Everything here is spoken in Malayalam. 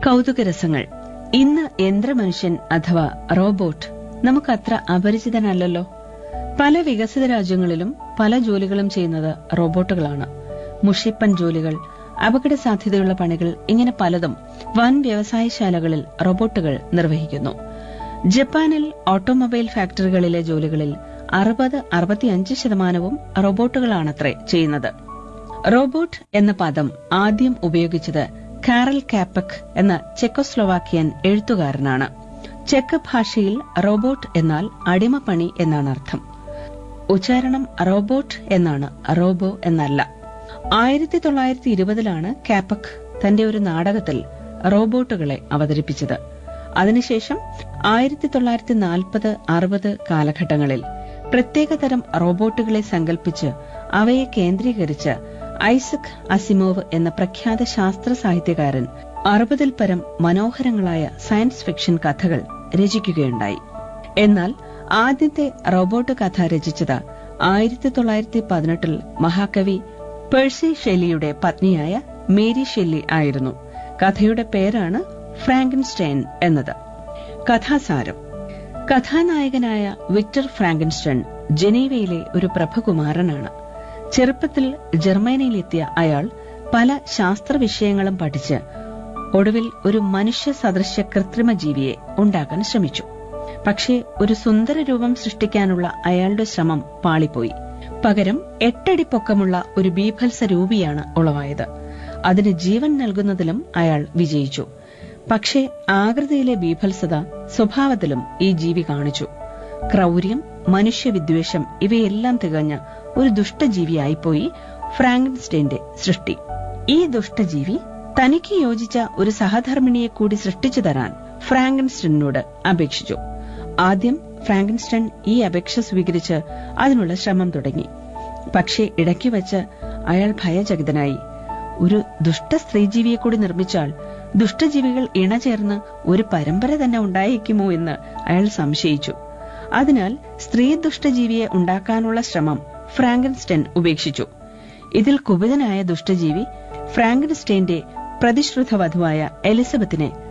കൗതുകരസങ്ങൾ ഇന്ന് യന്ത്രമനുഷ്യൻ അഥവാ റോബോട്ട് നമുക്കത്ര അപരിചിതനല്ലല്ലോ പല വികസിത രാജ്യങ്ങളിലും പല ജോലികളും ചെയ്യുന്നത് റോബോട്ടുകളാണ് മുഷിപ്പൻ ജോലികൾ അപകട സാധ്യതയുള്ള പണികൾ ഇങ്ങനെ പലതും വൻ വ്യവസായശാലകളിൽ റോബോട്ടുകൾ നിർവഹിക്കുന്നു ജപ്പാനിൽ ഓട്ടോമൊബൈൽ ഫാക്ടറികളിലെ ജോലികളിൽ അറുപത് അറുപത്തിയഞ്ച് ശതമാനവും റോബോട്ടുകളാണത്രേ ചെയ്യുന്നത് റോബോട്ട് എന്ന പദം ആദ്യം ഉപയോഗിച്ചത് കാറൽ കാപ്പക് എന്ന ചെക്കോസ്ലോവാക്കിയൻ എഴുത്തുകാരനാണ് ചെക്ക് ഭാഷയിൽ റോബോട്ട് എന്നാൽ അടിമപ്പണി എന്നാണ് അർത്ഥം ഉച്ചാരണം റോബോട്ട് എന്നാണ് റോബോ എന്നല്ല ആയിരത്തി തൊള്ളായിരത്തി ഇരുപതിലാണ് കാപ്പക് തന്റെ ഒരു നാടകത്തിൽ റോബോട്ടുകളെ അവതരിപ്പിച്ചത് അതിനുശേഷം ആയിരത്തി തൊള്ളായിരത്തി നാൽപ്പത് അറുപത് കാലഘട്ടങ്ങളിൽ പ്രത്യേകതരം റോബോട്ടുകളെ സങ്കല്പിച്ച് അവയെ കേന്ദ്രീകരിച്ച് ഐസക് അസിമോവ് എന്ന പ്രഖ്യാത ശാസ്ത്ര സാഹിത്യകാരൻ അറുപതിൽ പരം മനോഹരങ്ങളായ സയൻസ് ഫിക്ഷൻ കഥകൾ രചിക്കുകയുണ്ടായി എന്നാൽ ആദ്യത്തെ റോബോട്ട് കഥ രചിച്ചത് ആയിരത്തി തൊള്ളായിരത്തി പതിനെട്ടിൽ മഹാകവി പേഴ്സി ഷെല്ലിയുടെ പത്നിയായ മേരി ഷെല്ലി ആയിരുന്നു കഥയുടെ പേരാണ് ഫ്രാങ്കൻസ്റ്റൈൻ എന്നത് കഥാസാരം കഥാനായകനായ വിക്ടർ ഫ്രാങ്കൻസ്റ്റൺ ജനീവയിലെ ഒരു പ്രഭകുമാരനാണ് ചെറുപ്പത്തിൽ ജർമ്മനിയിലെത്തിയ അയാൾ പല ശാസ്ത്ര വിഷയങ്ങളും പഠിച്ച് ഒടുവിൽ ഒരു മനുഷ്യ സദൃശ്യ കൃത്രിമ ജീവിയെ ഉണ്ടാക്കാൻ ശ്രമിച്ചു പക്ഷേ ഒരു സുന്ദര രൂപം സൃഷ്ടിക്കാനുള്ള അയാളുടെ ശ്രമം പാളിപ്പോയി പകരം എട്ടടി പൊക്കമുള്ള ഒരു ബീഭത്സ രൂപിയാണ് ഉളവായത് അതിന് ജീവൻ നൽകുന്നതിലും അയാൾ വിജയിച്ചു പക്ഷേ ആകൃതിയിലെ ബീഭത്സത സ്വഭാവത്തിലും ഈ ജീവി കാണിച്ചു ക്രൗര്യം മനുഷ്യവിദ്വേഷം ഇവയെല്ലാം തികഞ്ഞ ഒരു ദുഷ്ടജീവിയായിപ്പോയി ഫ്രാങ്കൻസ്റ്റൈന്റെ സൃഷ്ടി ഈ ദുഷ്ടജീവി തനിക്ക് യോജിച്ച ഒരു സഹധർമ്മിണിയെ കൂടി സൃഷ്ടിച്ചു തരാൻ ഫ്രാങ്കൻസ്റ്റണിനോട് അപേക്ഷിച്ചു ആദ്യം ഫ്രാങ്കൻസ്റ്റൺ ഈ അപേക്ഷ സ്വീകരിച്ച് അതിനുള്ള ശ്രമം തുടങ്ങി പക്ഷേ ഇടയ്ക്ക് വെച്ച് അയാൾ ഭയചകിതനായി ഒരു ദുഷ്ട സ്ത്രീജീവിയെ കൂടി നിർമ്മിച്ചാൽ ദുഷ്ടജീവികൾ ഇണചേർന്ന് ഒരു പരമ്പര തന്നെ ഉണ്ടായേക്കുമോ എന്ന് അയാൾ സംശയിച്ചു അതിനാൽ സ്ത്രീ ദുഷ്ടജീവിയെ ഉണ്ടാക്കാനുള്ള ശ്രമം ഫ്രാങ്കൻസ്റ്റൈൻ ഉപേക്ഷിച്ചു ഇതിൽ കുപിതനായ ദുഷ്ടജീവി ഫ്രാങ്കൻസ്റ്റൈന്റെ പ്രതിശ്രുത വധുവായ എലിസബത്തിനെ